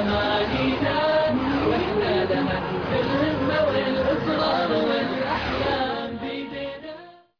أمانينا وإحنا لها في الهمة والإصرار والأحلام بيدنا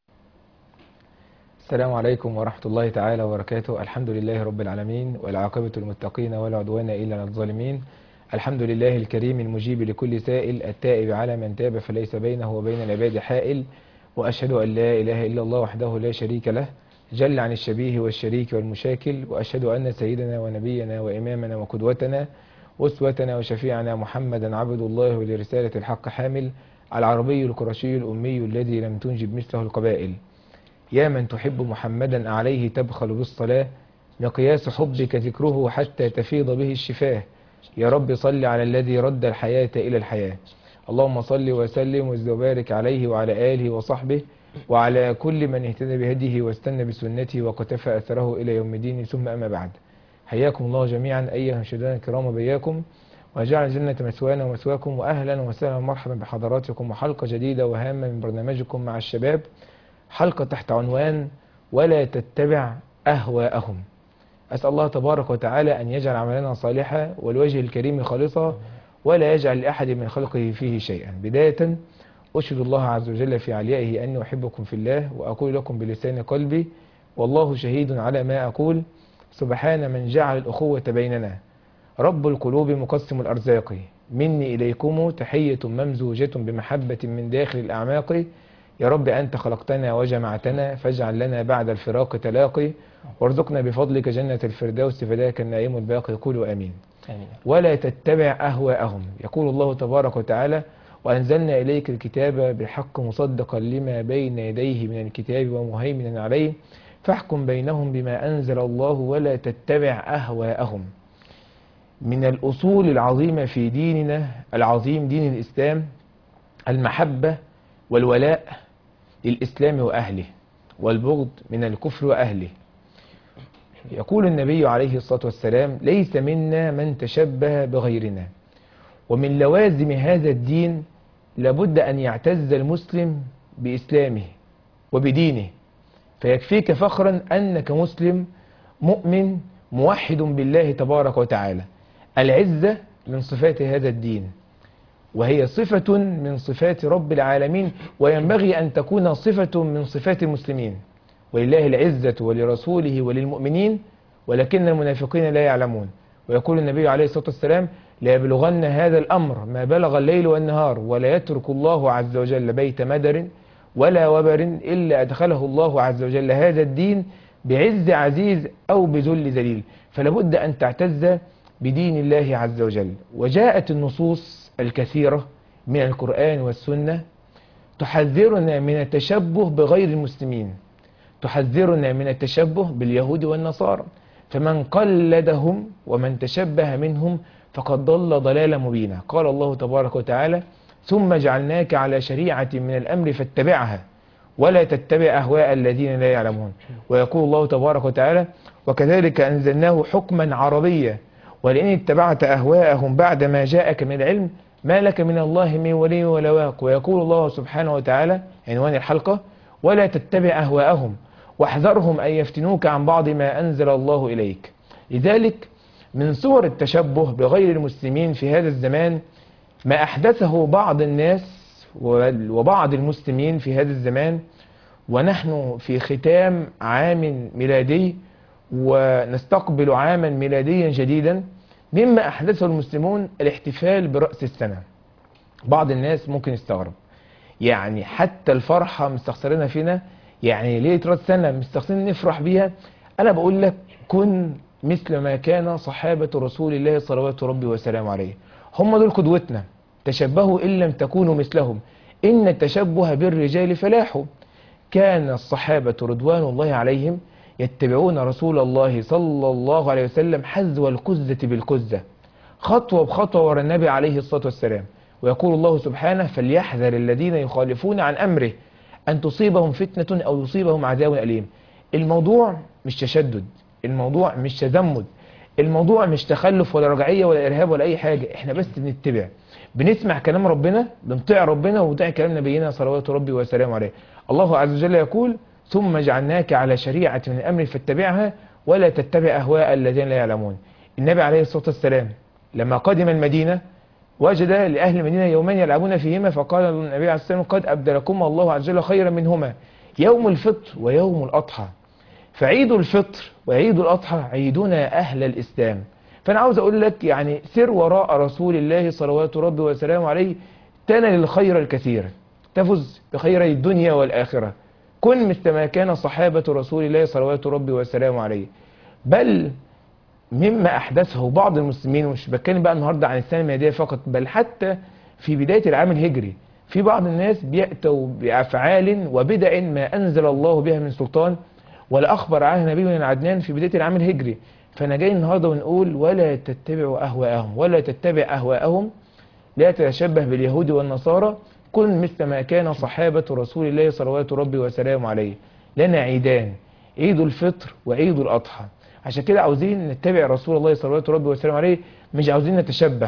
السلام عليكم ورحمة الله تعالى وبركاته الحمد لله رب العالمين والعاقبة المتقين ولا عدوان إلا على الظالمين الحمد لله الكريم المجيب لكل سائل التائب على من تاب فليس بينه وبين العباد حائل وأشهد أن لا إله إلا الله وحده لا شريك له جل عن الشبيه والشريك والمشاكل وأشهد أن سيدنا ونبينا وإمامنا وقدوتنا أسوتنا وشفيعنا محمدا عبد الله ولرسالة الحق حامل العربي القرشي الأمي الذي لم تنجب مثله القبائل يا من تحب محمدا عليه تبخل بالصلاة مقياس حبك ذكره حتى تفيض به الشفاه يا رب صل على الذي رد الحياة إلى الحياة اللهم صل وسلم وزد وبارك عليه وعلى آله وصحبه وعلى كل من اهتدى بهديه واستنى بسنته وقتفى أثره إلى يوم الدين ثم أما بعد حياكم الله جميعا أيها المشاهدين الكرام بياكم وجعل الجنة مثوانا ومثواكم وأهلا وسهلا ومرحبا بحضراتكم وحلقة جديدة وهامة من برنامجكم مع الشباب حلقة تحت عنوان ولا تتبع أهواءهم أسأل الله تبارك وتعالى أن يجعل عملنا صالحا والوجه الكريم خالصا ولا يجعل لأحد من خلقه فيه شيئا بداية أشهد الله عز وجل في عليائه أني أحبكم في الله وأقول لكم بلسان قلبي والله شهيد على ما أقول سبحان من جعل الأخوة بيننا رب القلوب مقسم الأرزاق مني إليكم تحية ممزوجة بمحبة من داخل الأعماق يا رب أنت خلقتنا وجمعتنا فاجعل لنا بعد الفراق تلاقي وارزقنا بفضلك جنة الفردوس فذاك النعيم الباقي قولوا آمين آمين ولا تتبع أهواءهم يقول الله تبارك وتعالى وأنزلنا إليك الكتاب بالحق مصدقا لما بين يديه من الكتاب ومهيمنا عليه فاحكم بينهم بما أنزل الله ولا تتبع أهواءهم من الأصول العظيمة في ديننا العظيم دين الإسلام المحبة والولاء للإسلام وأهله والبغض من الكفر وأهله يقول النبي عليه الصلاة والسلام ليس منا من تشبه بغيرنا ومن لوازم هذا الدين لابد أن يعتز المسلم بإسلامه وبدينه فيكفيك فخرا أنك مسلم مؤمن موحد بالله تبارك وتعالى العزة من صفات هذا الدين وهي صفة من صفات رب العالمين وينبغي أن تكون صفة من صفات المسلمين ولله العزة ولرسوله وللمؤمنين ولكن المنافقين لا يعلمون ويقول النبي عليه الصلاة والسلام لا يبلغن هذا الأمر ما بلغ الليل والنهار ولا يترك الله عز وجل بيت مدر ولا وبر إلا أدخله الله عز وجل هذا الدين بعز عزيز أو بذل ذليل فلابد أن تعتز بدين الله عز وجل وجاءت النصوص الكثيرة من القرآن والسنة تحذرنا من التشبه بغير المسلمين تحذرنا من التشبه باليهود والنصارى فمن قلدهم ومن تشبه منهم فقد ضل ضلالا مبينا قال الله تبارك وتعالى ثم جعلناك على شريعة من الأمر فاتبعها ولا تتبع أهواء الذين لا يعلمون ويقول الله تبارك وتعالى وكذلك أنزلناه حكما عربيا ولئن اتبعت أهواءهم بعد ما جاءك من العلم ما لك من الله من ولي ولا واق ويقول الله سبحانه وتعالى عنوان الحلقة ولا تتبع أهواءهم واحذرهم أن يفتنوك عن بعض ما أنزل الله إليك لذلك من صور التشبه بغير المسلمين في هذا الزمان ما أحدثه بعض الناس وبعض المسلمين في هذا الزمان ونحن في ختام عام ميلادي ونستقبل عاما ميلاديا جديدا مما أحدثه المسلمون الاحتفال برأس السنة بعض الناس ممكن يستغرب يعني حتى الفرحة مستخسرينها فينا يعني ليلة رأس السنة مستخسرين نفرح بيها أنا بقول لك كن مثل ما كان صحابة رسول الله صلوات ربي وسلامه عليه هم دول قدوتنا تشبهوا إن لم تكونوا مثلهم إن التشبه بالرجال فلاح كان الصحابة رضوان الله عليهم يتبعون رسول الله صلى الله عليه وسلم حذو القزة بالقزة خطوة بخطوة ورا النبي عليه الصلاة والسلام ويقول الله سبحانه فليحذر الذين يخالفون عن أمره أن تصيبهم فتنة أو يصيبهم عذاب أليم الموضوع مش تشدد الموضوع مش تزمد الموضوع مش تخلف ولا رجعية ولا إرهاب ولا أي حاجة احنا بس بنتبع بنسمع كلام ربنا بنطيع ربنا ونطيع كلام نبينا صلوات ربي وسلامه عليه الله عز وجل يقول ثم جعلناك على شريعة من الأمر فاتبعها ولا تتبع أهواء الذين لا يعلمون النبي عليه الصلاة والسلام لما قدم المدينة وجد لأهل المدينة يومان يلعبون فيهما فقال النبي عليه الصلاة والسلام قد أبدلكم الله عز وجل خيرا منهما يوم الفطر ويوم الأضحى فعيد الفطر وعيد الأضحى عيدنا أهل الإسلام فأنا عاوز أقول لك يعني سر وراء رسول الله صلوات ربي وسلامه عليه تنل الخير الكثير تفز بخير الدنيا والآخرة كن مثل ما كان صحابة رسول الله صلوات ربي وسلامه عليه بل مما أحدثه بعض المسلمين ومش بتكلم بقى النهاردة عن السنة الميلادية فقط بل حتى في بداية العام الهجري في بعض الناس بيأتوا بأفعال وبدع ما أنزل الله بها من سلطان ولا أخبر عنها نبينا عدنان في بداية العام الهجري فأنا جاي النهاردة ونقول ولا تتبعوا أهواءهم ولا تتبع أهواءهم لا تتشبه باليهود والنصارى كن مثل ما كان صحابة رسول الله صلوات ربي وسلامه عليه لنا عيدان عيد الفطر وعيد الأضحى عشان كده عاوزين نتبع رسول الله صلوات ربي وسلامه عليه مش عاوزين نتشبه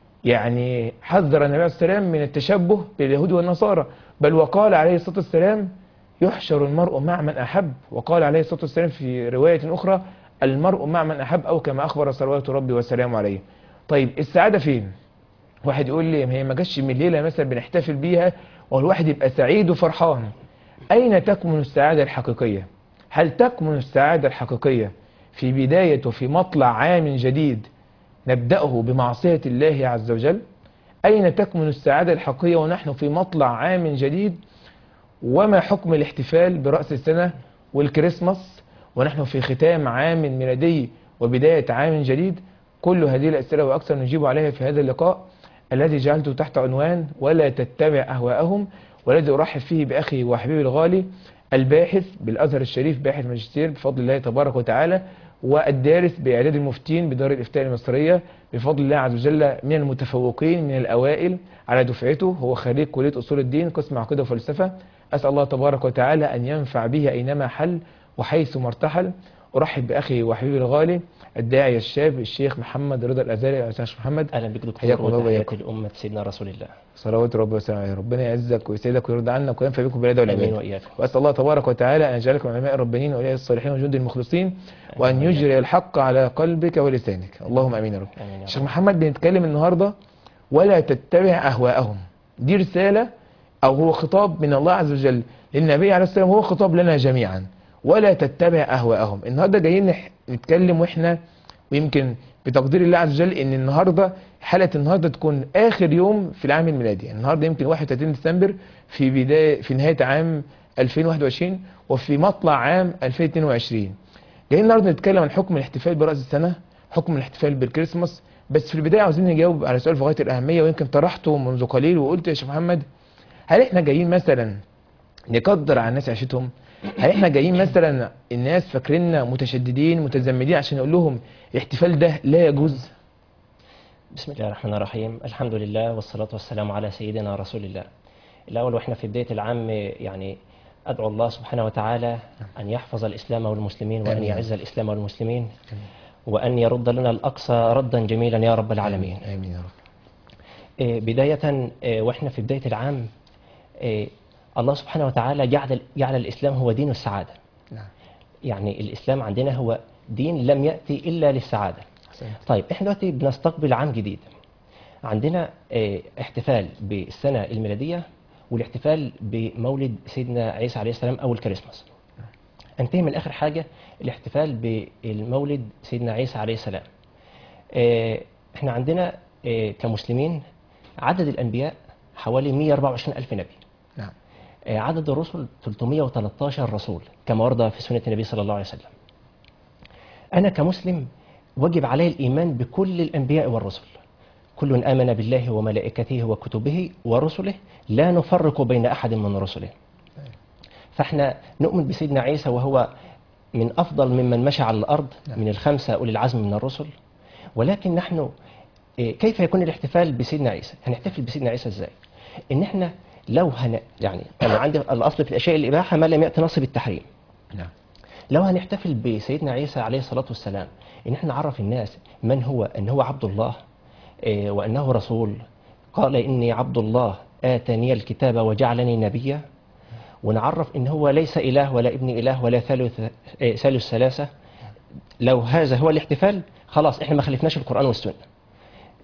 يعني حذر النبي عليه الصلاة والسلام من التشبه باليهود والنصارى بل وقال عليه الصلاة والسلام يحشر المرء مع من أحب وقال عليه الصلاة والسلام في رواية أخرى المرء مع من أحب أو كما أخبر صلوات ربي وسلامه عليه طيب السعادة فين واحد يقول لي ما هي ما جاتش من ليلة مثلا بنحتفل بيها والواحد يبقى سعيد وفرحان أين تكمن السعادة الحقيقية هل تكمن السعادة الحقيقية في بداية وفي مطلع عام جديد نبدأه بمعصية الله عز وجل أين تكمن السعادة الحقيقية ونحن في مطلع عام جديد وما حكم الاحتفال برأس السنة والكريسماس ونحن في ختام عام ميلادي وبداية عام جديد كل هذه الأسئلة وأكثر نجيب عليها في هذا اللقاء الذي جعلته تحت عنوان ولا تتبع أهواءهم والذي أرحب فيه بأخي وحبيبي الغالي الباحث بالأزهر الشريف باحث ماجستير بفضل الله تبارك وتعالى والدارس بإعداد المفتين بدار الإفتاء المصرية بفضل الله عز وجل من المتفوقين من الأوائل على دفعته هو خريج كلية أصول الدين قسم عقيدة وفلسفة أسأل الله تبارك وتعالى أن ينفع به أينما حل وحيث ما ارتحل أرحب بأخي وحبيبي الغالي الداعية الشاب الشيخ محمد رضا الأزهري يا أستاذ محمد اهلا بك دكتور حياكم الله وتحياتي وإياكم. لامه سيدنا رسول الله صلوات ربي وسلامه عليه ربنا يعزك ويسعدك ويرضى عنك وينفع بكم بالعيادة امين والعباد واياكم وأسأل الله تبارك وتعالى أن يجعلكم علماء ربانيين وأولياء الصالحين وجند المخلصين وأن يجري الحق على قلبك ولسانك اللهم أمين يا رب امين يا شيخ رب محمد بنتكلم النهاردة ولا تتبع أهواءهم دي رسالة أو هو خطاب من الله عز وجل للنبي عليه السلام هو خطاب لنا جميعا ولا تتبع أهواءهم النهاردة جايين نح- نتكلم وإحنا ويمكن بتقدير الله عز وجل ان النهارده حلقه النهارده تكون اخر يوم في العام الميلادي النهارده يمكن 31 ديسمبر في بدايه في نهايه عام 2021 وفي مطلع عام 2022 جايين النهارده نتكلم عن حكم الاحتفال براس السنه حكم الاحتفال بالكريسماس بس في البدايه عاوزين نجاوب على سؤال في غايه الاهميه ويمكن طرحته منذ قليل وقلت يا شيخ محمد هل احنا جايين مثلا نقدر على الناس عيشتهم هل احنا جايين مثلا الناس فاكريننا متشددين متزمدين عشان نقول لهم الاحتفال ده لا يجوز بسم الله الرحمن الرحيم الحمد لله والصلاة والسلام على سيدنا رسول الله الأول وإحنا في بداية العام يعني أدعو الله سبحانه وتعالى أن يحفظ الإسلام والمسلمين وأن آمين. يعز الإسلام والمسلمين وأن يرد لنا الأقصى ردا جميلا يا رب العالمين امين يا رب إيه، بداية إيه، وإحنا في بداية العام إيه، الله سبحانه وتعالى جعل جعل الإسلام هو دين السعادة نعم يعني الإسلام عندنا هو دين لم يأتي إلا للسعادة أحسنت. طيب احنا دلوقتي بنستقبل عام جديد عندنا اه، احتفال بالسنة الميلادية والاحتفال بمولد سيدنا عيسى عليه السلام أو الكريسماس انتهي من آخر حاجة الاحتفال بالمولد سيدنا عيسى عليه السلام اه، احنا عندنا اه، كمسلمين عدد الأنبياء حوالي 124 ألف نبي نعم اه، عدد الرسل 313 رسول كما ورد في سنة النبي صلى الله عليه وسلم أنا كمسلم وجب علي الإيمان بكل الأنبياء والرسل كل آمن بالله وملائكته وكتبه ورسله لا نفرق بين أحد من رسله فاحنا نؤمن بسيدنا عيسى وهو من أفضل ممن مشى على الأرض نعم. من الخمسة أولي العزم من الرسل ولكن نحن إيه، كيف يكون الاحتفال بسيدنا عيسى هنحتفل بسيدنا عيسى ازاي ان احنا لو هن يعني انا عندي الاصل في الاشياء الاباحه ما لم ياتي نص بالتحريم نعم لو هنحتفل بسيدنا عيسى عليه الصلاة والسلام إن احنا نعرف الناس من هو أن هو عبد الله إيه، وأنه رسول قال إني عبد الله آتاني الكتاب وجعلني نبيا ونعرف إن هو ليس إله ولا ابن إله ولا ثالث إيه، ثالث ثلاثة لو هذا هو الاحتفال خلاص احنا ما خلفناش القرآن والسنة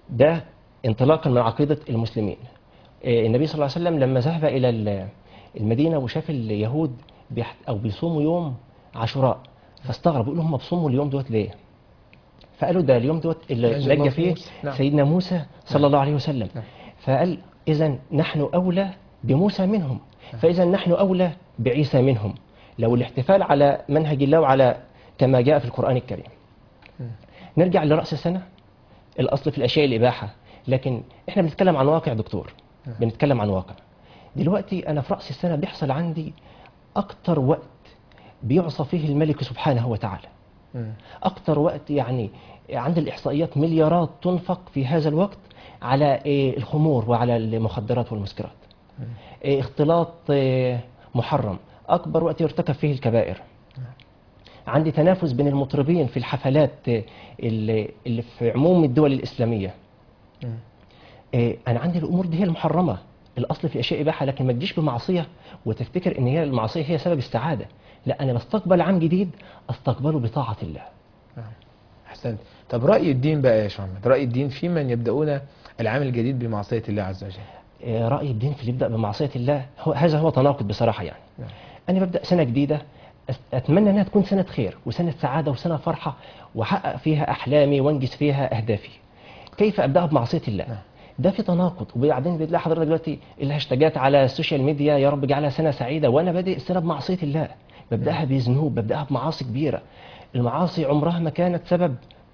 ده انطلاقا من عقيدة المسلمين آه، النبي صلى الله عليه وسلم لما ذهب إلى ال- المدينة وشاف اليهود بيحت أو بيصوموا يوم عاشوراء فاستغرب يقول لهم بيصوموا اليوم دوت ليه؟ فقالوا ده اليوم دوت اللي نجى الله نجى في فيه موسى. نعم. سيدنا موسى صلى الله عليه وسلم نعم. فقال إذا نحن أولى بموسى منهم فإذا نحن أولى بعيسى منهم لو الاحتفال على منهج الله وعلى كما جاء في القرآن الكريم نرجع لرأس السنة الأصل في الأشياء الإباحة لكن إحنا بنتكلم عن واقع دكتور بنتكلم عن واقع دلوقتي أنا في رأس السنة بيحصل عندي أكتر وقت بيعصى فيه الملك سبحانه وتعالى مم. أكتر وقت يعني عند الإحصائيات مليارات تنفق في هذا الوقت على إيه، الخمور وعلى المخدرات والمسكرات إيه، اختلاط إيه، محرم أكبر وقت يرتكب فيه الكبائر عندي تنافس بين المطربين في الحفلات إيه، اللي اللي في عموم الدول الإسلامية مم. إيه، أنا عندي الأمور دي هي المحرمة الأصل في أشياء إباحة لكن ما تجيش بمعصية وتفتكر إن هي المعصية هي سبب السعادة لا أنا بستقبل عام جديد أستقبله بطاعة الله احسنت طب راي الدين بقى يا شيخ محمد راي الدين في من يبداون العام الجديد بمعصيه الله عز وجل إيه، رأي الدين في اللي يبدأ بمعصية الله هو هذا هو تناقض بصراحة يعني نعم. أنا ببدأ سنة جديدة أس- أتمنى أنها تكون سنة خير وسنة سعادة وسنة فرحة وأحقق فيها أحلامي وأنجز فيها أهدافي كيف أبدأها بمعصية الله نعم. ده في تناقض وبعدين بتلاقي حضرتك دلوقتي الهاشتاجات على السوشيال ميديا يا رب اجعلها سنة سعيدة وأنا بادئ السنة بمعصية الله ببدأها بذنوب ببدأها بمعاصي كبيرة المعاصي عمرها ما كانت سبب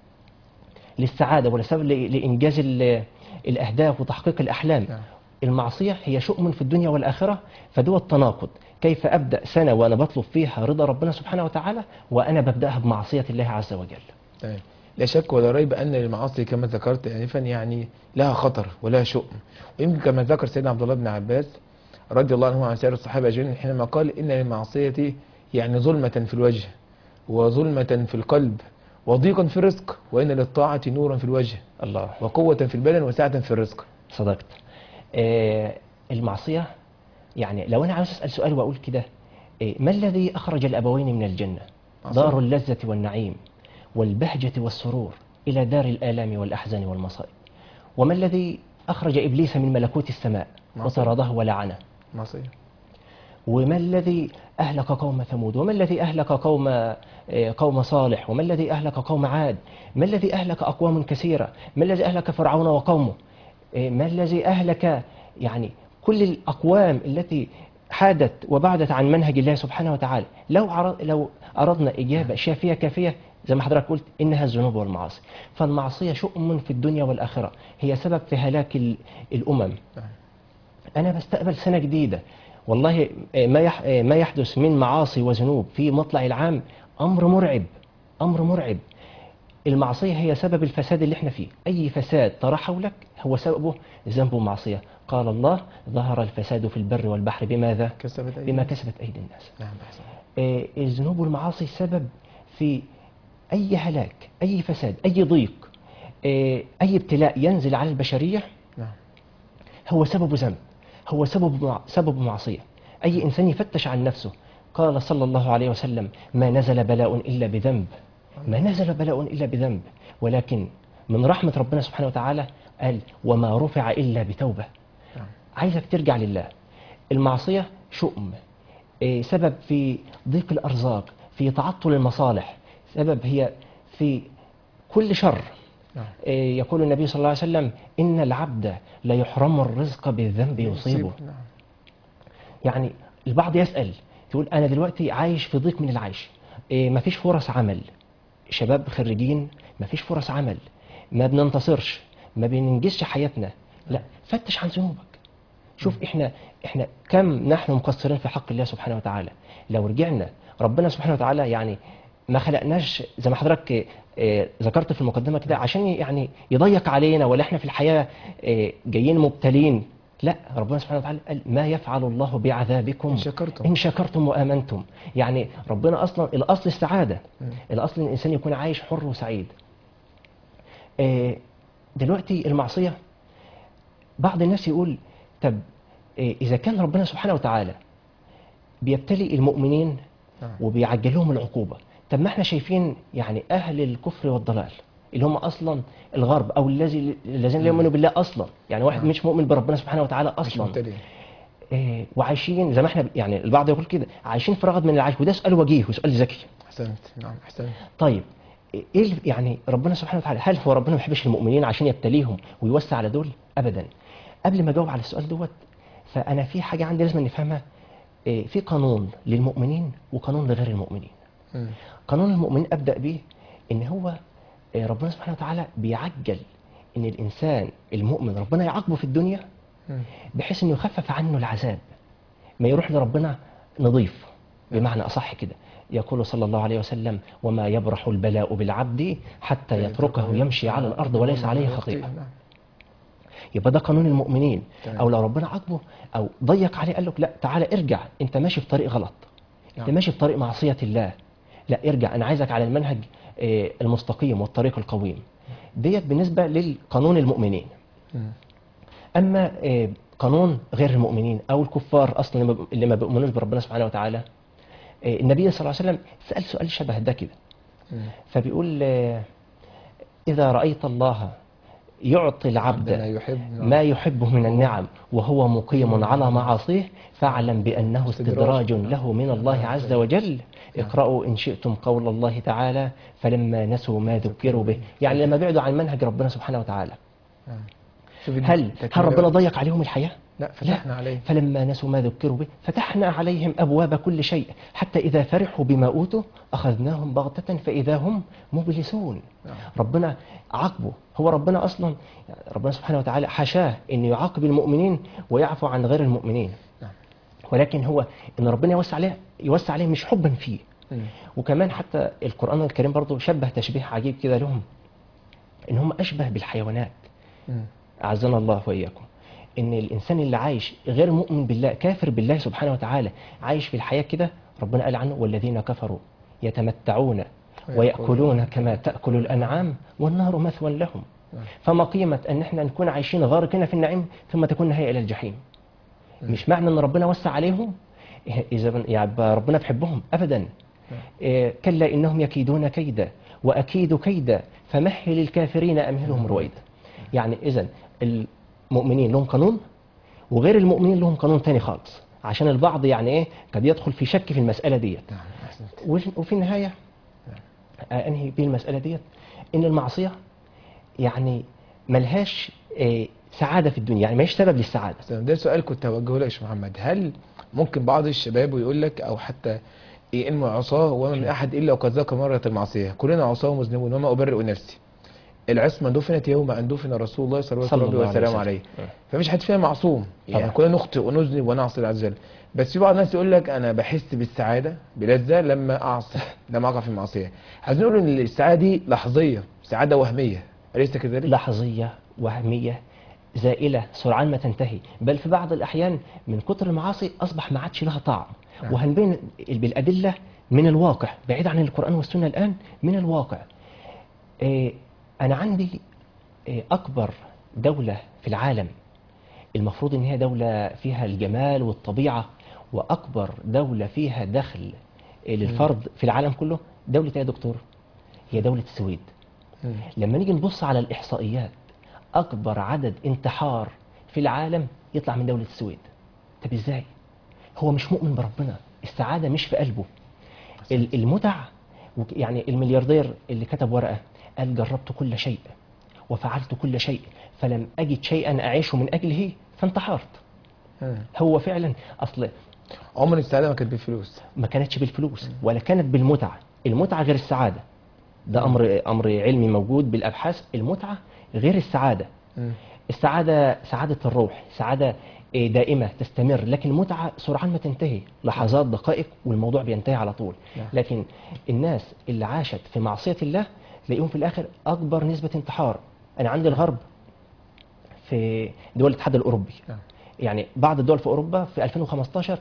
للسعادة ولا سبب ل- لإنجاز ال- الأهداف وتحقيق الأحلام نعم. المعصية هي شؤم في الدنيا والآخرة فدو التناقض كيف أبدأ سنة وأنا بطلب فيها رضا ربنا سبحانه وتعالى وأنا ببدأها بمعصية الله عز وجل تمام لا شك ولا ريب ان المعاصي كما ذكرت انفا يعني لها خطر ولها شؤم ويمكن كما ذكر سيدنا عبد الله بن عباس رضي الله عنه وعن سائر الصحابه اجمعين حينما قال ان للمعصيه يعني ظلمه في الوجه وظلمه في القلب وضيقا في الرزق وان للطاعه نورا في الوجه الله وقوه في البدن وسعه في الرزق صدقت آه المعصية يعني لو أنا عاوز أسأل سؤال وأقول كده آه ما الذي أخرج الأبوين من الجنة معصية. دار اللذة والنعيم والبهجة والسرور إلى دار الآلام والأحزان والمصائب وما الذي أخرج إبليس من ملكوت السماء معصية. وطرده ولعنه معصيه وما الذي أهلك قوم ثمود وما الذي أهلك قوم آه، قوم صالح وما الذي أهلك قوم عاد ما الذي أهلك أقوام كثيرة ما الذي أهلك فرعون وقومه آه، ما الذي أهلك يعني كل الأقوام التي حادت وبعدت عن منهج الله سبحانه وتعالى لو عرض لو أردنا إجابة شافية كافية زي ما حضرتك قلت إنها الذنوب والمعاصي فالمعصية شؤم في الدنيا والآخرة هي سبب في هلاك ال- الأمم نعم. أنا بستقبل سنة جديدة والله آه، ما يح- آه، ما يحدث من معاصي وذنوب في مطلع العام أمر مرعب أمر مرعب المعصية هي سبب الفساد اللي احنا فيه أي فساد ترى حولك هو سببه ذنب ومعصية قال الله ظهر الفساد في البر والبحر بماذا؟ كسبت أيدي بما الناس. كسبت أيدي الناس نعم احسن آه، الذنوب والمعاصي سبب في أي هلاك أي فساد أي ضيق آه، أي ابتلاء ينزل على البشرية نعم هو سبب ذنب هو سبب مع... سبب معصية أي إنسان يفتش عن نفسه قال صلى الله عليه وسلم ما نزل بلاء إلا بذنب ما نزل بلاء إلا بذنب ولكن من رحمة ربنا سبحانه وتعالى قال وما رفع إلا بتوبة نعم. عايزك ترجع لله المعصية شؤم إيه، سبب في ضيق الأرزاق في تعطل المصالح سبب هي في كل شر نعم إيه، يقول النبي صلى الله عليه وسلم إن العبد لا يحرم الرزق بالذنب يصيبه نعم يعني البعض يسأل يقول أنا دلوقتي عايش في ضيق من العيش إيه مفيش فرص عمل شباب خريجين مفيش فرص عمل ما بننتصرش ما بننجزش حياتنا لا فتش عن ذنوبك شوف احنا احنا كم نحن مقصرين في حق الله سبحانه وتعالى لو رجعنا ربنا سبحانه وتعالى يعني ما خلقناش زي ما حضرتك آه، ذكرت في المقدمه كده عشان يعني يضيق علينا ولا احنا في الحياه آه، جايين مبتلين لا ربنا سبحانه وتعالى قال ما يفعل الله بعذابكم إن شكرتم. إن شكرتم وآمنتم يعني ربنا أصلا الأصل السعادة مم. الأصل إن الإنسان يكون عايش حر وسعيد آه، دلوقتي المعصية بعض الناس يقول طب آه، إذا كان ربنا سبحانه وتعالى بيبتلي المؤمنين نعم. وبيعجل لهم العقوبة طب ما احنا شايفين يعني أهل الكفر والضلال اللي هم اصلا الغرب او الذي الذين لا يؤمنوا بالله اصلا يعني واحد نعم. مش مؤمن بربنا سبحانه وتعالى مش اصلا مبتدئ آه، وعايشين زي ما احنا يعني البعض يقول كده عايشين في رغد من العيش وده سؤال وجيه وسؤال ذكي احسنت نعم احسنت طيب ايه اللي- يعني ربنا سبحانه وتعالى هل هو ربنا ما بيحبش المؤمنين عشان يبتليهم ويوسع على دول ابدا قبل ما اجاوب على السؤال دوت فانا في حاجه عندي لازم نفهمها إيه، في قانون للمؤمنين وقانون لغير المؤمنين مم. قانون المؤمنين ابدا بيه ان هو إيه، ربنا سبحانه وتعالى بيعجل ان الانسان المؤمن ربنا يعاقبه في الدنيا مم. بحيث انه يخفف عنه العذاب ما يروح لربنا نظيف بمعنى اصح كده يقول صلى الله عليه وسلم وما يبرح البلاء بالعبد حتى يتركه يمشي على الارض وليس عليه خطيئه نعم. يبقى ده قانون المؤمنين تمام. او لو ربنا عاقبه او ضيق عليه قال لك لا تعالى ارجع انت ماشي في طريق غلط انت نعم. ماشي في طريق معصيه الله لا ارجع انا عايزك على المنهج آه، المستقيم والطريق القويم ديت بالنسبه للقانون المؤمنين مم. اما آه، قانون غير المؤمنين او الكفار اصلا اللي ما- اللي ما بيؤمنوش بربنا سبحانه وتعالى آه، النبي صلى الله عليه وسلم سال سؤال شبه ده كده مم. فبيقول آه، اذا رايت الله يعطي العبد ربنا يحب ما يحبه من النعم وهو مقيم على معاصيه فاعلم بأنه استدراج له من الله عز وجل اقرأوا إن شئتم قول الله تعالى فلما نسوا ما ذكروا به يعني لما بعدوا عن منهج ربنا سبحانه وتعالى نعم. شوف هل هل التكملة ربنا بقى. ضيق عليهم الحياة؟ لا فتحنا عليه فلما نسوا ما ذكروا به فتحنا عليهم أبواب كل شيء حتى إذا فرحوا بما أوتوا أخذناهم بغتة فإذا هم مبلسون نعم. ربنا عاقبه هو ربنا أصلا ربنا سبحانه وتعالى حشاه أن يعاقب المؤمنين ويعفو عن غير المؤمنين نعم. ولكن هو أن ربنا يوسع عليه يوسع عليه مش حبا فيه مم. وكمان حتى القرآن الكريم برضه شبه تشبيه عجيب كده لهم إن هم أشبه بالحيوانات مم. أعزنا الله وإياكم إن الإنسان اللي عايش غير مؤمن بالله كافر بالله سبحانه وتعالى عايش في الحياة كده ربنا قال عنه والذين كفروا يتمتعون ويأكلون كما تأكل الأنعام والنار مثوى لهم نعم. فما قيمة أن احنا نكون عايشين غارقين في النعيم ثم تكون نهاية إلى الجحيم مش معنى أن ربنا وسع عليهم إذا بن- يعني يبقى ربنا بحبهم أبدا إيه، كلا إنهم يكيدون كيدا وأكيد كيدا فمهل الكافرين أمهلهم رويدا يعني إذا المؤمنين لهم قانون وغير المؤمنين لهم قانون تاني خالص عشان البعض يعني إيه قد يدخل في شك في المسألة ديت نعم احسنت وفي- وفي النهاية آه، أنهي بيه المسألة ديت إن المعصية يعني ملهاش آه، سعادة في الدنيا يعني ملهاش سبب للسعادة أحسنت. ده سؤال كنت هوجهه لك يا شيخ محمد هل ممكن بعض الشباب يقول لك او حتى إيه ان عصاه وما من احد الا وقد ذاق مره المعصيه كلنا عصاه ومذنبون وما ابرئ نفسي العصمه دفنت يوم ان دفن رسول الله صلى صلى الله عليه الله عليه وسلم وسلم. عليه فمش حد فينا معصوم يعني طبعا. كلنا نخطئ ونذنب ونعصي الله عز وجل بس في بعض الناس يقول لك انا بحس بالسعاده بلذه لما اعصي لما اقع في المعصيه عايزين نقول ان السعاده دي لحظيه سعاده وهميه اليس كذلك؟ لحظية وهمية زائلة سرعان ما تنتهي بل في بعض الأحيان من كتر المعاصي أصبح ما عادش لها طعم نعم. وهنبين بالأدلة من الواقع بعيد عن القرآن والسنة الآن من الواقع إيه أنا عندي إيه أكبر دولة في العالم المفروض إن هي دولة فيها الجمال والطبيعة وأكبر دولة فيها دخل إيه للفرد في العالم كله دولة إيه يا دكتور؟ هي دولة السويد مم. لما نيجي نبص على الإحصائيات أكبر عدد انتحار في العالم يطلع من دولة السويد طب إزاي؟ هو مش مؤمن بربنا السعادة مش في قلبه ال- المتع وك- يعني الملياردير اللي كتب ورقة قال جربت كل شيء وفعلت كل شيء فلم أجد شيئا أعيش من أجله فانتحرت مم. هو فعلا أصل عمر السعاده ما كانت بالفلوس ما كانتش بالفلوس ولا كانت بالمتعة المتعة غير السعادة ده أمر أمر علمي موجود بالأبحاث المتعة غير السعادة مم. السعادة سعادة الروح سعادة إيه، دائمة تستمر لكن المتعة سرعان ما تنتهي لحظات دقائق والموضوع بينتهي على طول نعم. لكن الناس اللي عاشت في معصية الله تلاقيهم في الآخر أكبر نسبة انتحار أنا عندي الغرب في دول الاتحاد الأوروبي نعم. يعني بعض الدول في أوروبا في 2015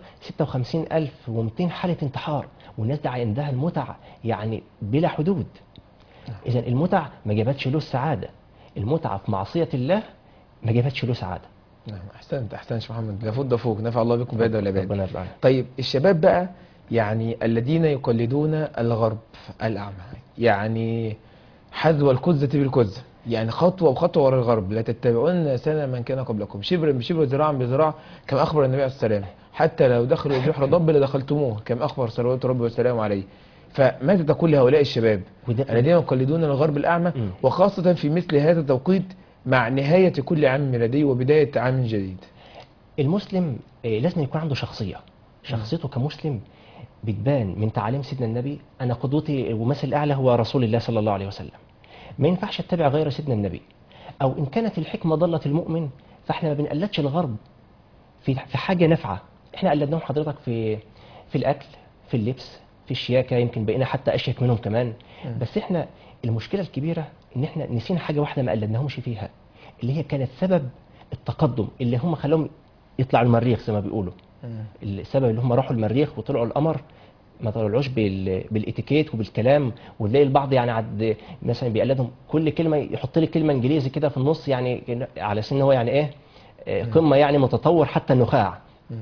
56200 حالة انتحار والناس دي عندها المتعة يعني بلا حدود إذا المتع ما جابتش له السعادة المتعة في معصية الله ما جابتش له سعادة نعم احسنت احسنت يا شيخ محمد لا فوق ده فوق نفع الله بكم بعيد ولا بعيد ربنا يرضى عنك. طيب الشباب بقى يعني الذين يقلدون الغرب الأعمى يعني حذو الكزة بالكزة يعني خطوة بخطوة ورا الغرب لا تتبعون سنة من كان قبلكم شبرا بشبر ذراعا بذراع كما أخبر النبي عليه السلام حتى لو دخلوا جحر ضب لدخلتموه كما أخبر صلوات ربي وسلامه عليه فماذا تقول لهؤلاء الشباب وده- الذين يقلدون الغرب الأعمى مم. وخاصة في مثل هذا التوقيت مع نهاية كل عام ميلادي وبداية عام جديد المسلم آه، لازم يكون عنده شخصية شخصيته كمسلم بتبان من تعاليم سيدنا النبي أنا قدوتي ومثل الأعلى هو رسول الله صلى الله عليه وسلم ما ينفعش اتبع غير سيدنا النبي أو إن كانت الحكمة ضلت المؤمن فإحنا ما بنقلدش الغرب في في حاجة نافعة إحنا قلدناهم حضرتك في في الأكل في اللبس في الشياكة يمكن بقينا حتى أشيك منهم كمان بس إحنا المشكلة الكبيرة إن إحنا نسينا حاجة واحدة ما قلدناهمش فيها اللي هي كانت سبب التقدم اللي هم خلاهم يطلعوا المريخ زي ما بيقولوا السبب اللي هم راحوا المريخ وطلعوا القمر ما طلعوش بال... بالاتيكيت وبالكلام وتلاقي البعض يعني عد مثلا بيقلدهم كل كلمه يحط لي كلمه انجليزي كده في النص يعني على اساس ان هو يعني ايه آه، قمه يعني متطور حتى النخاع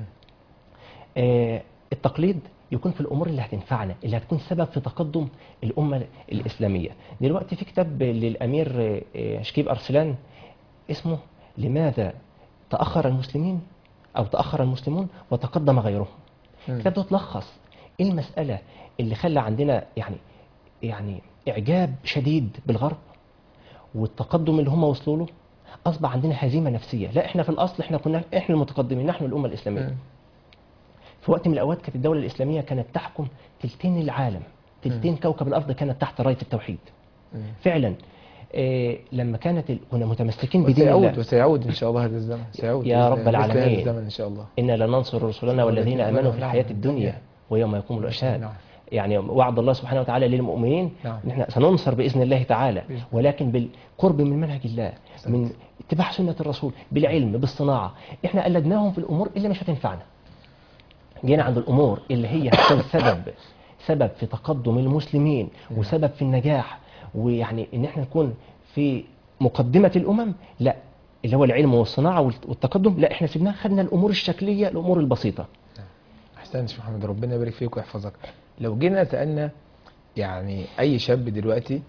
آه، التقليد يكون في الامور اللي هتنفعنا اللي هتكون سبب في تقدم الامه الاسلاميه دلوقتي في كتاب للامير آه، آه، شكيب ارسلان اسمه لماذا تاخر المسلمين او تاخر المسلمون وتقدم غيرهم الكتاب ده تلخص ايه المساله اللي خلى عندنا يعني يعني اعجاب شديد بالغرب والتقدم اللي هم وصلوا له اصبح عندنا هزيمه نفسيه لا احنا في الاصل احنا كنا احنا المتقدمين نحن الامه الاسلاميه مم. في وقت من الاوقات كانت الدوله الاسلاميه كانت تحكم تلتين العالم تلتين كوكب الارض كانت تحت رايه التوحيد فعلا آه لما كانت ال- كنا متمسكين بدين وسيعود الله وسيعود ان شاء الله هذا الزمن سيعود يا بإذن- رب مثل العالمين. هذا الزمن ان شاء الله إنا لننصر رسلنا والذين آمنوا في الحياة الدنيا ويوم يقوم الأشهاد نعم. يعني وعد الله سبحانه وتعالى للمؤمنين نعم. ان احنا سننصر باذن الله تعالى بإذن. ولكن بالقرب من منهج الله أحسنت. من اتباع سنه الرسول بالعلم بالصناعه احنا قلدناهم في الامور اللي مش هتنفعنا جينا عند الامور اللي هي هتكون سبب سبب في تقدم المسلمين وسبب في النجاح ويعني ان احنا نكون في مقدمه الامم لا اللي هو العلم والصناعه والت- والتقدم لا احنا سيبناها خدنا الامور الشكليه الامور البسيطه احسنت يا محمد ربنا يبارك فيك ويحفظك لو جينا سالنا يعني اي شاب دلوقتي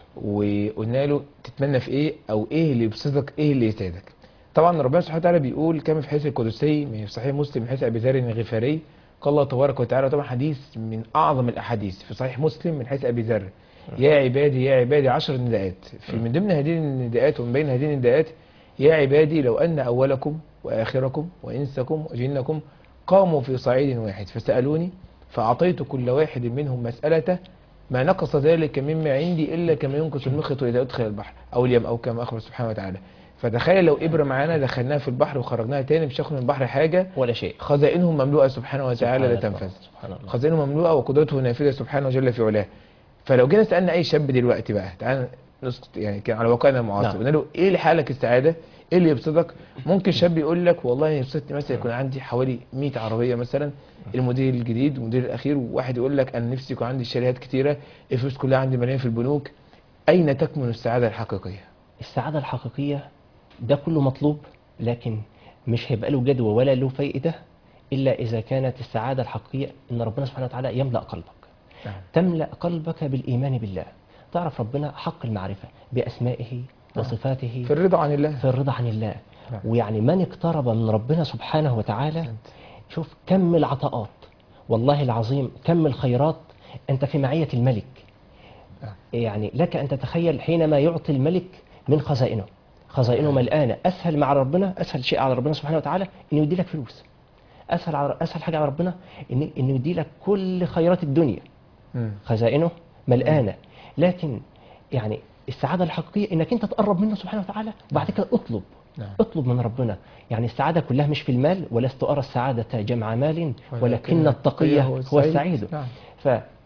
وقلنا له تتمنى في ايه او ايه اللي يبسطك ايه اللي يسعدك طبعا ربنا سبحانه وتعالى بيقول كما في حديث القدسي من صحيح مسلم من حديث ابي ذر الغفاري قال الله تبارك وتعالى طبعا حديث من اعظم الاحاديث في صحيح مسلم من حديث ابي ذر يا عبادي يا عبادي عشر نداءات في من ضمن هذه النداءات ومن بين هذه النداءات يا عبادي لو ان اولكم واخركم وانسكم وجنكم قاموا في صعيد واحد فسالوني فاعطيت كل واحد منهم مسالته ما نقص ذلك مما عندي الا كما ينقص المخيط اذا ادخل البحر او اليم او كما اخبر سبحانه وتعالى فتخيل لو ابره معانا دخلناها في البحر وخرجناها تاني مش هياخد من البحر حاجه ولا شيء خزائنه مملوءه سبحانه وتعالى لا سبحان تنفذ الله، سبحان الله خزائنه مملوءه وقدرته نافذه سبحانه وجل في علاه فلو جينا سالنا اي شاب دلوقتي بقى تعال نسقط يعني كان على واقعنا المعاصر نعم. قلنا له ايه اللي حالك السعاده ايه اللي يبسطك ممكن شاب يقول لك والله يبسطني مثلا يكون عندي حوالي 100 عربيه مثلا الموديل الجديد والموديل الاخير وواحد يقول لك انا نفسي يكون عندي شاليهات كتيره الفلوس كلها عندي مليانه في البنوك اين تكمن السعاده الحقيقيه السعادة الحقيقية ده كله مطلوب لكن مش هيبقى له جدوى ولا له فائدة إلا إذا كانت السعادة الحقيقية إن ربنا سبحانه وتعالى يملأ قلبك نعم. تملأ قلبك بالإيمان بالله تعرف ربنا حق المعرفة بأسمائه وصفاته في الرضا عن الله في الرضا عن الله نعم. ويعني من اقترب من ربنا سبحانه وتعالى شوف كم العطاءات والله العظيم كم الخيرات أنت في معية الملك نعم. يعني لك أن تتخيل حينما يعطي الملك من خزائنه خزائنه ملآنة أسهل مع ربنا أسهل شيء على ربنا سبحانه وتعالى إنه يدي لك فلوس أسهل على أسهل حاجة على ربنا إن إنه يدي لك كل خيرات الدنيا مم. خزائنه ملآنة لكن يعني السعادة الحقيقية إنك أنت تقرب منه سبحانه وتعالى وبعد كده اطلب نعم. اطلب من ربنا يعني السعادة كلها مش في المال ولست أرى السعادة جمع مال ولكن التقية هو السعيد نعم ف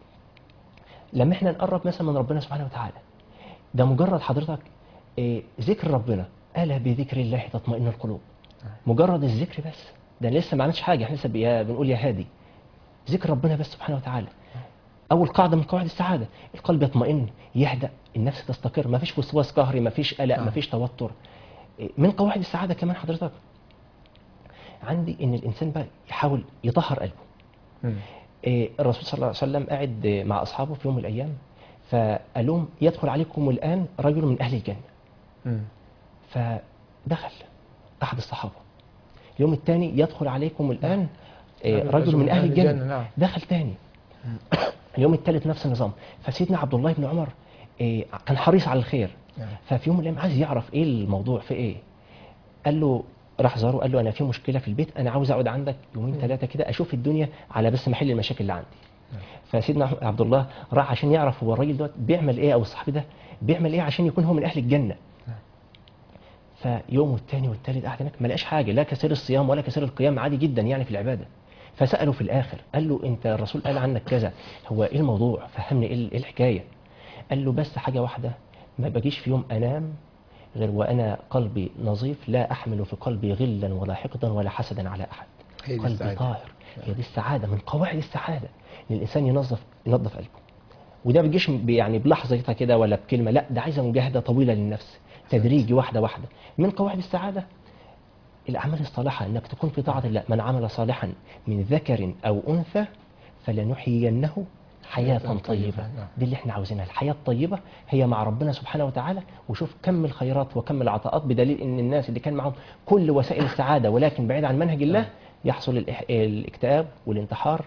لما احنا نقرب مثلا من ربنا سبحانه وتعالى ده مجرد حضرتك إيه ذكر ربنا ألا بذكر الله تطمئن القلوب مجرد الذكر بس ده لسه ما عملتش حاجة احنا لسه بيا- بنقول يا هادي ذكر ربنا بس سبحانه وتعالى أول قاعدة من قواعد السعادة القلب يطمئن يهدأ النفس تستقر ما فيش وسواس قهري ما فيش قلق آه. ما فيش توتر إيه، من قواعد السعادة كمان حضرتك عندي إن الإنسان بقى يحاول يطهر قلبه مم. إيه، الرسول صلى الله عليه وسلم قاعد مع اصحابه في يوم من الايام فقال لهم يدخل عليكم الان رجل من اهل الجنه مم. فدخل احد الصحابه اليوم الثاني يدخل عليكم الان آه، رجل رجل من اهل الجنه نعم دخل تاني اليوم الثالث نفس النظام فسيدنا عبد الله بن عمر آه، كان حريص على الخير نعم. ففي يوم من الايام عايز يعرف ايه الموضوع في ايه قال له راح زاره قال له انا في مشكله في البيت انا عاوز اقعد عندك يومين ثلاثه كده اشوف الدنيا على بس محل المشاكل اللي عندي فسيدنا عبد الله راح عشان يعرف هو الراجل دوت بيعمل ايه او الصحابي ده بيعمل ايه عشان يكون هو من اهل الجنه فيوم والتاني والتالت قعد هناك ما لقاش حاجه لا كثير الصيام ولا كثير القيام عادي جدا يعني في العباده فساله في الاخر قال له انت الرسول قال عنك كذا هو ايه الموضوع فهمني ايه إيه الحكايه قال له بس حاجه واحده ما باجيش في يوم انام غير وانا قلبي نظيف لا احمل في قلبي غلا ولا حقدا ولا حسدا على احد هي دي قلبي السعادة. طاهر هي دي السعاده من قواعد السعاده ان الانسان ينظف ينظف قلبه وده ما بيجيش ب- يعني بلحظتها كده ولا بكلمه لا ده عايزه مجاهده طويله للنفس تدريجي واحده واحده من قواعد السعاده الاعمال الصالحه انك تكون في طاعه الله من عمل صالحا من ذكر او انثى فلنحيينه حياة حياة طيبة، طيبة نعم. دي اللي احنا عاوزينها الحياة الطيبة هي مع ربنا سبحانه وتعالى وشوف كم الخيرات وكم العطاءات بدليل ان الناس اللي كان معهم كل وسائل السعادة ولكن بعيد عن منهج الله يحصل الإح- الاكتئاب والانتحار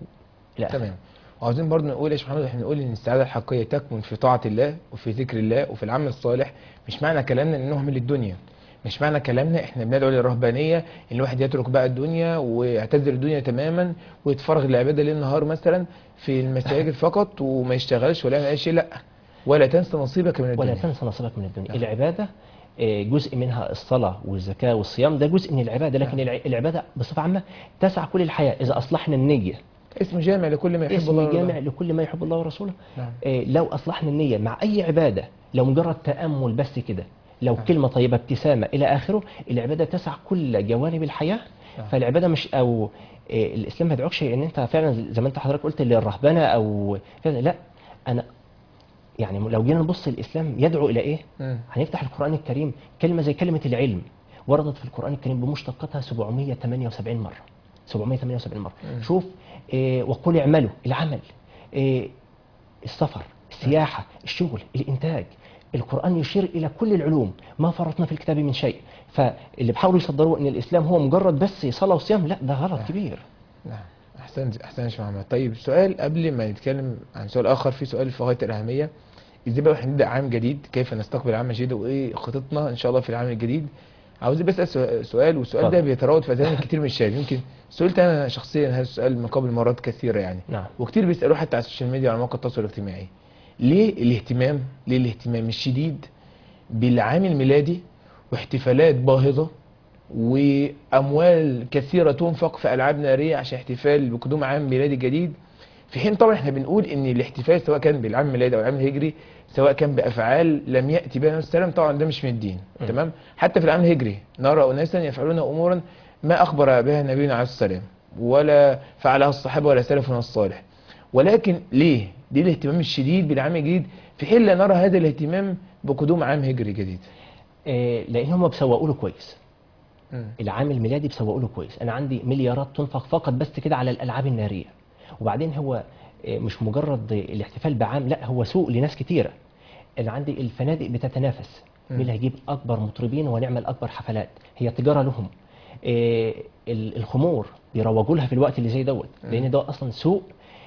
إلى آخره. تمام وعاوزين برضه نقول يا شيخ محمد احنا نقول ان السعاده الحقيقيه تكمن في طاعه الله وفي ذكر الله وفي العمل الصالح مش معنى كلامنا ان نهمل الدنيا مش معنى كلامنا احنا بندعو للرهبانيه ان الواحد يترك بقى الدنيا ويعتذر الدنيا تماما ويتفرغ للعباده ليل نهار مثلا في المساجد فقط وما يشتغلش ولا يعمل اي شيء لا ولا تنسى نصيبك من ولا الدنيا تنسى نصيبك من الدنيا العبادة آه، جزء منها الصلاة والزكاة والصيام ده جزء من العبادة لكن الع- العبادة بصفة عامة تسع كل الحياة إذا أصلحنا النية اسم جامع لكل ما يحب اسم الله ويرضاه. جامع لكل ما يحب الله ورسوله نعم. آه، لو أصلحنا النية مع أي عبادة لو مجرد تأمل بس كده لو نعم. كلمة طيبة ابتسامة إلى آخره العبادة تسع كل جوانب الحياة نعم. فالعبادة مش أو آه، الإسلام ما يدعوكش إن أنت فعلا زي ما أنت حضرتك قلت للرهبنة أو كذا لا أنا يعني لو جينا نبص الإسلام يدعو إلى إيه؟ مم. هنفتح القرآن الكريم كلمة زي كلمة العلم وردت في القرآن الكريم بمشتقاتها 778 مرة 778 مرة مم. شوف إيه وقل اعملوا العمل إيه السفر السياحة الشغل الإنتاج القرآن يشير إلى كل العلوم ما فرطنا في الكتاب من شيء فاللي بيحاولوا يصدروا أن الإسلام هو مجرد بس صلاة وصيام لا ده غلط كبير نعم احسنت احسنت يا شيخ محمد طيب سؤال قبل ما نتكلم عن سؤال اخر في سؤال في غايه الاهميه ازاي بقى احنا نبدا عام جديد كيف نستقبل عام جديد وايه خطتنا ان شاء الله في العام الجديد عاوز بس اسال سؤال والسؤال ده اتفضل. بيتراود في اذهان كتير من الشباب يمكن سئلت انا شخصيا هذا السؤال من قبل مرات كثيره يعني نعم وكتير بيسالوه حتى على السوشيال ميديا وعلى مواقع التواصل الاجتماعي ليه الاهتمام ليه الاهتمام الشديد بالعام الميلادي واحتفالات باهظه واموال كثيره تنفق في العاب ناريه عشان احتفال بقدوم عام ميلادي جديد في حين طبعا احنا بنقول ان الاحتفال سواء كان بالعام الميلادي او العام الهجري سواء كان بافعال لم ياتي بها النبي صلى الله عليه وسلم طبعا ده مش من الدين م. تمام حتى في العام الهجري نرى اناسا يفعلون امورا ما اخبر بها نبينا عليه الصلاه والسلام ولا فعلها الصحابه ولا سلفنا الصالح ولكن ليه ليه الاهتمام الشديد بالعام الجديد في حين لا نرى هذا الاهتمام بقدوم عام هجري جديد إيه لأن هم بيسوقوا له كويس مم. العام الميلادي بيسوقوا له كويس انا عندي مليارات تنفق فقط بس كده على الالعاب الناريه وبعدين هو آه، مش مجرد الاحتفال بعام لا هو سوق لناس كتيره انا عندي الفنادق بتتنافس مم. مين اللي هيجيب اكبر مطربين ونعمل اكبر حفلات هي تجاره لهم آه، ال- الخمور بيروجوا لها في الوقت اللي زي دوت لان ده اصلا سوق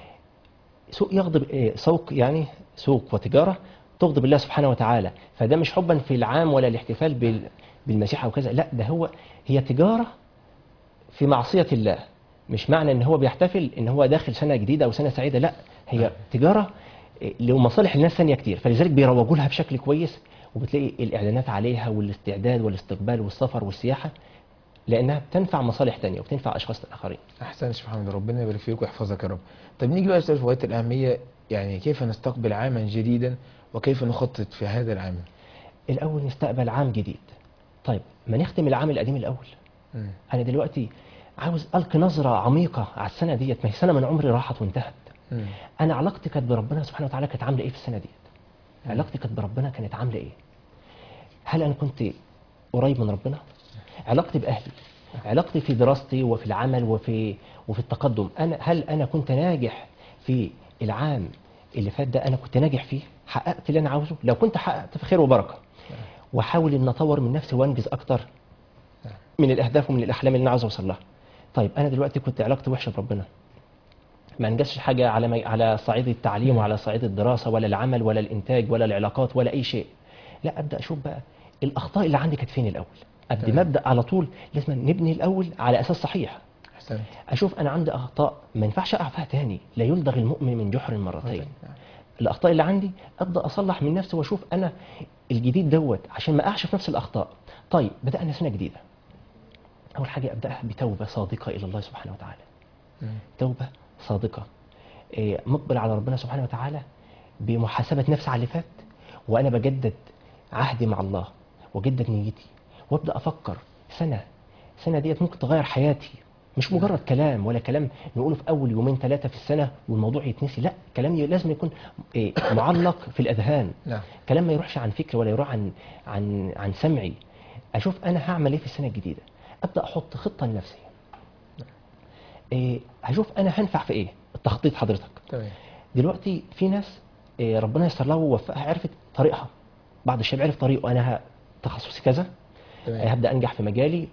سوق يغضب آه، سوق يعني سوق وتجاره تغضب الله سبحانه وتعالى فده مش حبا في العام ولا الاحتفال بال- بالمسيح او كذا لا ده هو هي تجاره في معصيه الله مش معنى ان هو بيحتفل ان هو داخل سنه جديده او سنه سعيده لا هي تجاره آه، لمصالح الناس ثانيه كتير فلذلك بيروجوا لها بشكل كويس وبتلاقي الاعلانات عليها والاستعداد والاستقبال والسفر والسياحه لانها بتنفع مصالح تانية وبتنفع اشخاص اخرين احسن يا شيخ محمد ربنا يبارك فيك ويحفظك يا رب طب نيجي بقى لسؤال في غايه الاهميه يعني كيف نستقبل عاما جديدا وكيف نخطط في هذا العام الاول نستقبل عام جديد طيب ما نختم العام القديم الاول مم. انا دلوقتي عاوز القي نظره عميقه على السنه ديت ما هي سنه من عمري راحت وانتهت مم. انا علاقتي كانت بربنا سبحانه وتعالى كانت عامله ايه في السنه ديت علاقتي كانت بربنا كانت عامله ايه هل انا كنت قريب من ربنا علاقتي باهلي علاقتي في دراستي وفي العمل وفي وفي التقدم انا هل انا كنت ناجح في العام اللي فات ده انا كنت ناجح فيه حققت اللي انا عاوزه لو كنت حققت في خير وبركه واحاول ان اطور من نفسي وانجز اكتر من الاهداف ومن الاحلام اللي انا عاوز اوصل لها طيب انا دلوقتي كنت علاقتي وحشه بربنا ما انجزش حاجه على مي... على صعيد التعليم وعلى صعيد الدراسه ولا العمل ولا الانتاج ولا العلاقات ولا اي شيء لا ابدا اشوف بقى الاخطاء اللي عندي كانت فين الاول قبل تمام. ما ابدا على طول لازم نبني الاول على اساس صحيح احسنت اشوف انا عندي اخطاء ما ينفعش اقع فيها تاني لا يلدغ المؤمن من جحر مرتين نعم. الاخطاء اللي عندي ابدا اصلح من نفسي واشوف انا الجديد دوت عشان ما اقعش في نفس الاخطاء طيب بدانا سنه جديده اول حاجه ابداها بتوبه صادقه الى الله سبحانه وتعالى مم. توبه صادقه إيه، مقبل على ربنا سبحانه وتعالى بمحاسبه نفسي على اللي فات وانا بجدد عهدي مع الله واجدد نيتي وابدا افكر سنه سنه ديت ممكن تغير حياتي مش مجرد كلام ولا كلام نقوله في اول يومين ثلاثه في السنه والموضوع يتنسي لا كلام ي- لازم يكون إيه، معلق في الاذهان نعم كلام ما يروحش عن فكري ولا يروح عن عن عن سمعي اشوف انا هعمل ايه في السنه الجديده ابدا احط خطه لنفسي إيه هشوف انا هنفع في ايه التخطيط حضرتك تمام دلوقتي في ناس إيه ربنا يسر لها ووفقها عرفت طريقها بعض الشباب عرف طريقه انا ه- تخصصي كذا تمام هبدا انجح في مجالي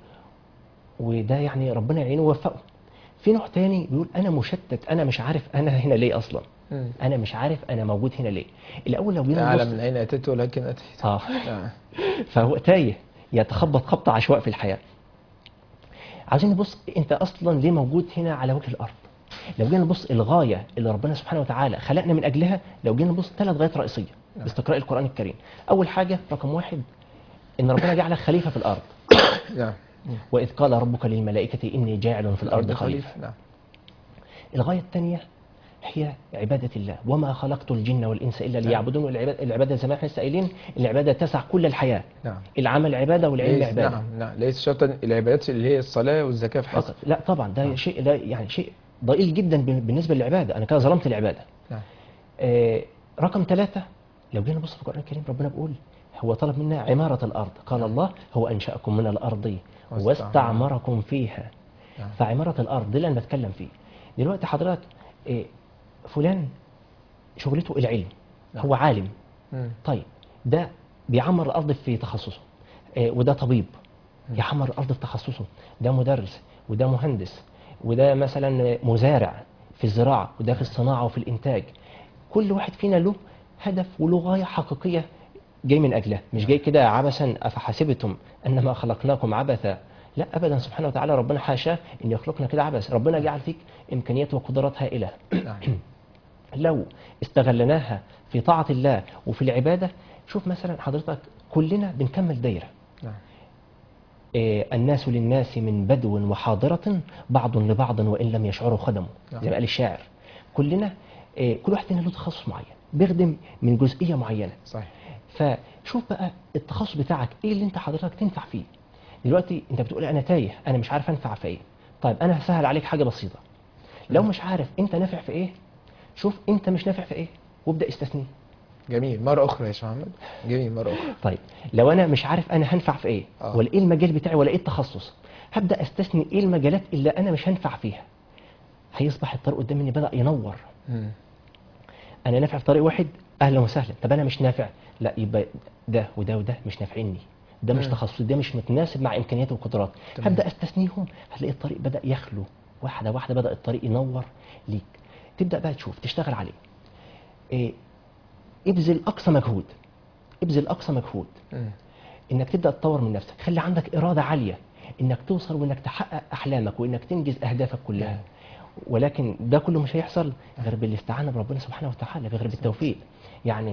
وده يعني ربنا يعينه ويوفقه في نوع تاني بيقول انا مشتت انا مش عارف انا هنا ليه اصلا مم. انا مش عارف انا موجود هنا ليه الاول لو جينا أعلم نبص من أين أتيت ولكن أتيت اه نعم فهو تايه يتخبط خبط عشواء في الحياه عايزين نبص انت اصلا ليه موجود هنا على وجه الارض لو جينا نبص الغايه اللي ربنا سبحانه وتعالى خلقنا من اجلها لو جينا نبص ثلاث غايات رئيسيه باستقراء القران الكريم اول حاجه رقم واحد ان ربنا جعلك خليفه في الارض نعم واذ قال ربك للملائكه اني جاعل في الارض خليفه نعم الغايه الثانيه هي عبادة الله وما خلقت الجن والإنس إلا ليعبدون والعبادة العبادة زي ما احنا لسه قايلين العبادة تسع كل الحياة نعم العمل عبادة والعلم ليس عبادة نعم نعم ليس شرطا العبادات اللي هي الصلاة والزكاة فحسب فقط لا طبعا ده شيء ده يعني شيء ضئيل جدا بال- بالنسبة للعبادة أنا كده ظلمت العبادة نعم آه رقم ثلاثة لو جينا نبص في القرآن الكريم ربنا بيقول هو طلب منا عمارة الأرض قال الله هو أنشأكم من الأرض واستعمركم فيها نعم. فعمارة الأرض ده اللي أنا بتكلم فيه دلوقتي حضرتك آه، فلان شغلته العلم نعم. هو عالم مم. طيب ده بيعمر الارض في تخصصه آه، وده طبيب يعمر الارض في تخصصه ده مدرس وده مهندس وده مثلا مزارع في الزراعه وده في الصناعه وفي الانتاج كل واحد فينا له هدف وله غايه حقيقيه جاي من اجلها مش جاي كده عبثا افحسبتم انما خلقناكم عبثا لا ابدا سبحانه وتعالى ربنا حاشاه ان يخلقنا كده عبث ربنا جعل فيك امكانيات وقدرات هائله نعم لو استغلناها في طاعة الله وفي العبادة شوف مثلا حضرتك كلنا بنكمل دايرة نعم إيه الناس للناس من بدو وحاضرة بعض لبعض وإن لم يشعروا خدموا نعم. زي ما قال الشاعر كلنا إيه كل واحد فينا له تخصص معين بيخدم من جزئية معينة صحيح فشوف بقى التخصص بتاعك ايه اللي انت حضرتك تنفع فيه دلوقتي انت بتقول انا تايه انا مش عارف انفع في ايه طيب انا هسهل عليك حاجه بسيطه لو مش عارف انت نافع في ايه شوف انت مش نافع في ايه وابدا استثنيه جميل مرة أخرى يا شيخ محمد جميل مرة أخرى طيب لو انا مش عارف انا هنفع في ايه آه. ولا ايه المجال بتاعي ولا ايه التخصص هبدا استثني ايه المجالات اللي انا مش هنفع فيها هيصبح الطريق قدام مني بدا ينور مم. انا نافع في طريق واحد اهلا وسهلا طب انا مش نافع لا يبقى ده وده وده مش نافعيني ده مش مم. تخصصي ده مش متناسب مع امكانياتي وقدراتي تمام. هبدا استثنيهم هتلاقي الطريق بدا يخلو واحده واحده بدا الطريق ينور ليك تبدا بقى تشوف تشتغل عليه إيه ابذل اقصى مجهود ابذل اقصى مجهود مم. انك تبدا تطور من نفسك خلي عندك اراده عاليه انك توصل وانك تحقق احلامك وانك تنجز اهدافك كلها ولكن ده كله مش هيحصل غير بالاستعانه بربنا سبحانه وتعالى غير بالتوفيق يعني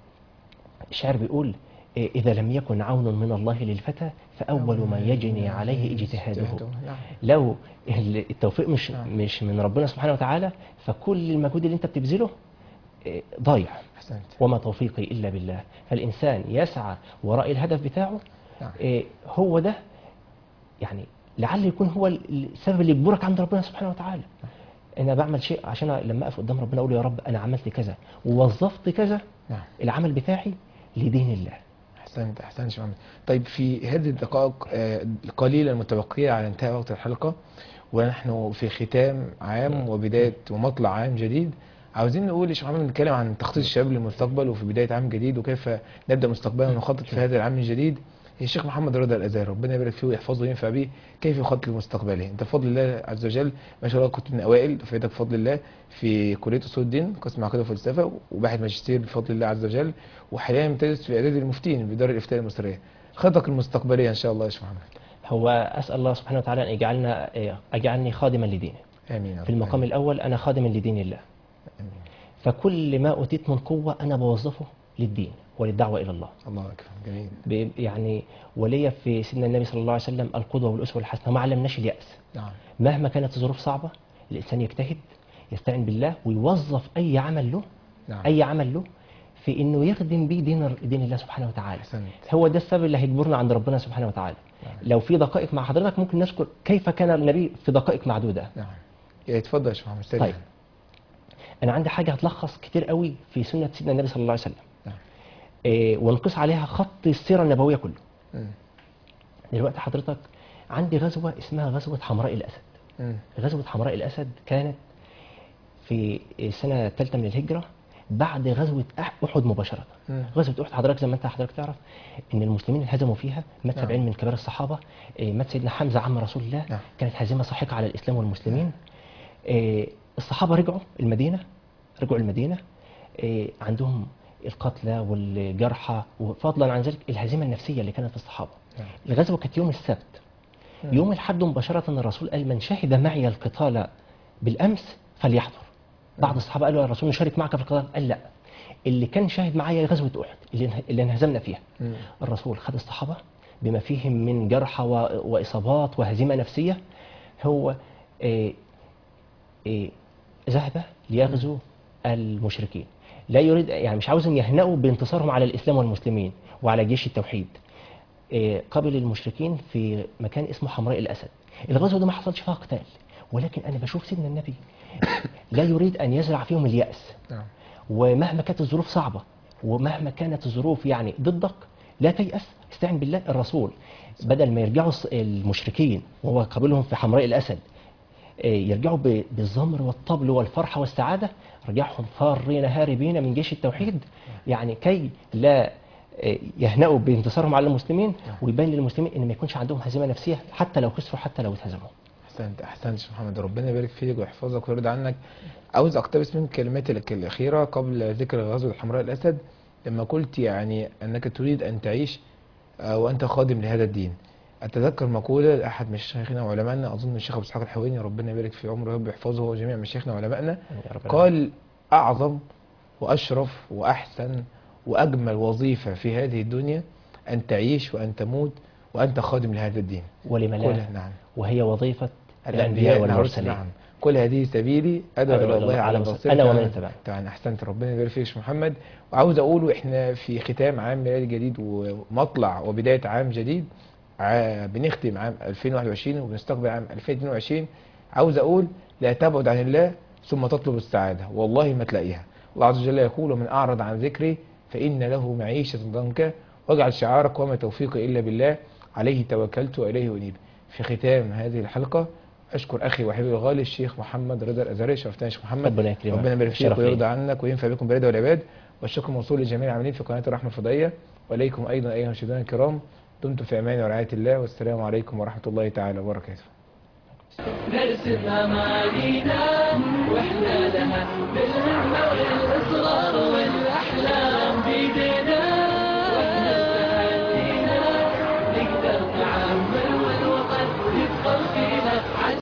الشاعر بيقول إيه، اذا لم يكن عون من الله للفتى فاول ما يجني عليه اجتهاده نعم لو ال- التوفيق مش نعم. مش من ربنا سبحانه وتعالى فكل المجهود اللي انت بتبذله إيه، ضايع أحسنت وما توفيقي الا بالله فالانسان يسعى وراء الهدف بتاعه نعم إيه هو ده يعني لعل يكون هو السبب اللي يجبرك عند ربنا سبحانه وتعالى انا بعمل شيء عشان لما اقف قدام ربنا اقول يا رب انا عملت كذا ووظفت كذا نعم العمل بتاعي لدين الله أحسنت أحسنت يا شيخ محمد طيب في هذه الدقائق آه، القليلة المتبقية على انتهاء وقت الحلقة ونحن في ختام عام وبداية ومطلع عام جديد عاوزين نقول يا شيخ محمد نتكلم عن تخطيط الشباب للمستقبل وفي بدايه عام جديد وكيف نبدا مستقبلا ونخطط في هذا العام الجديد الشيخ محمد رضا الازهر ربنا يبارك فيه ويحفظه وينفع بيه كيف يخطط لمستقبله انت بفضل الله عز وجل ما شاء الله كنت من اوائل دفعتك بفضل الله في كليه اصول الدين قسم عقيده وفلسفه وباحث ماجستير بفضل الله عز وجل وحاليا بتدرس في اعداد المفتين بدار الافتاء المصريه خططك المستقبليه ان شاء الله يا شيخ محمد هو اسال الله سبحانه وتعالى ان يجعلنا اجعلني خادما لدينه امين يا رب. في المقام الاول انا خادم لدين الله امين فكل ما اوتيت من قوه انا بوظفه للدين وللدعوه الى الله الله اكبر جميل ب- يعني وليا في سيدنا النبي صلى الله عليه وسلم القدوه والاسوه الحسنه ما علمناش الياس نعم مهما كانت الظروف صعبه الانسان يجتهد يستعين بالله ويوظف اي عمل له نعم اي عمل له في انه يخدم بيه دين دين الله سبحانه وتعالى احسنت هو ده السبب اللي هيجبرنا عند ربنا سبحانه وتعالى نعم. لو في دقائق مع حضرتك ممكن نذكر كيف كان النبي في دقائق معدوده نعم يا اتفضل يا شيخ محمد سلام طيب. انا عندي حاجه هتلخص كتير قوي في سنه سيدنا النبي صلى الله عليه وسلم نعم. إيه ونقيس عليها خط السيره النبويه كله مم. دلوقتي حضرتك عندي غزوه اسمها غزوه حمراء الاسد مم. غزوه حمراء الاسد كانت في السنه الثالثه من الهجره بعد غزوه أح- احد مباشره مم. غزوه احد حضرتك زي ما انت حضرتك تعرف ان المسلمين انهزموا فيها مات نعم. 70 من كبار الصحابه إيه، مات سيدنا حمزه عم رسول الله نعم. كانت هزيمه ساحقه على الاسلام والمسلمين إيه، الصحابه رجعوا المدينه رجعوا المدينه إيه، عندهم القتلى والجرحى وفضلا عن ذلك الهزيمه النفسيه اللي كانت في الصحابه نعم. الغزوه كانت يوم السبت مم. يوم الحد مباشره الرسول قال من شهد معي القتال بالامس فليحضر بعض الصحابه قالوا يا رسول نشارك معك في القتال قال لا اللي كان شاهد معايا غزوه احد اللي انه- اللي انهزمنا فيها مم. الرسول خد الصحابة بما فيهم من جرحى و- وإصابات وهزيمة نفسية هو آه، آه، ذهب ليغزو المشركين لا يريد يعني مش عاوز ان يهنئوا بانتصارهم على الإسلام والمسلمين وعلى جيش التوحيد آه، قابل المشركين في مكان اسمه حمراء الأسد الغزوة ده ما حصلش فيها قتال ولكن أنا بشوف سيدنا النبي لا يريد أن يزرع فيهم اليأس نعم ومهما كانت الظروف صعبة ومهما كانت الظروف يعني ضدك لا تيأس استعن بالله الرسول بدل ما يرجعوا الص- المشركين وهو قابلهم في حمراء الأسد آه، يرجعوا ب- بالزمر والطبل والفرحة والسعادة رجعهم فارين هاربين من جيش التوحيد يعني كي لا آه، يهنئوا بانتصارهم على المسلمين ويبين للمسلمين ان ما يكونش عندهم هزيمه نفسيه حتى لو خسروا حتى لو اتهزموا احسنت احسنت يا شيخ محمد ربنا يبارك فيك ويحفظك ويرضى عنك عاوز اقتبس من كلماتك الأخيرة قبل ذكر غزوة حمراء الأسد لما قلت يعني أنك تريد أن تعيش آه، وأنت خادم لهذا الدين أتذكر مقولة لأحد مشايخنا وعلمائنا أظن الشيخ أبو إسحاق الحويني ربنا يبارك في عمره ويحفظه وجميع مشايخنا وعلمائنا يا رب قال أعظم وأشرف وأحسن وأجمل وظيفة في هذه الدنيا أن تعيش وأن تموت وأنت خادم لهذا الدين ولم لا قل نعم وهي وظيفة الأنبياء الأنبياء والمرسلين والمرسلين نعم كل هذه سبيلي أدعو إلى الله على بصيرة أنا ومن طبعاً- اتبعني طبعا أحسنت ربنا يبارك فيك يا شيخ محمد وعاوز أقوله إحنا في ختام عام ميلادي جديد ومطلع وبداية عام جديد ع- بنختم عام 2021 وبنستقبل عام 2022 عاوز أقول لا تبعد عن الله ثم تطلب السعادة والله ما تلاقيها الله عز وجل يقول ومن أعرض عن ذكري فإن له معيشة ضنكا واجعل شعارك وما توفيقي إلا بالله عليه توكلت وإليه أنيب في ختام هذه الحلقة أشكر أخي وحبيبي الغالي الشيخ محمد رضا الأزهري شرفتنا يا شيخ محمد ربنا يكرمك ربنا يبارك فيك شرف لي. ويرضى عنك وينفع بكم بالرضا والعباد والشكر موصول لجميع العاملين في قناة الرحمة الفضائية وإليكم أيضا أيها المشاهدين الكرام دمتم في أمان ورعاية الله والسلام عليكم ورحمة الله تعالى وبركاته نرسم أمانينا وإحنا لها بالهمة والهمة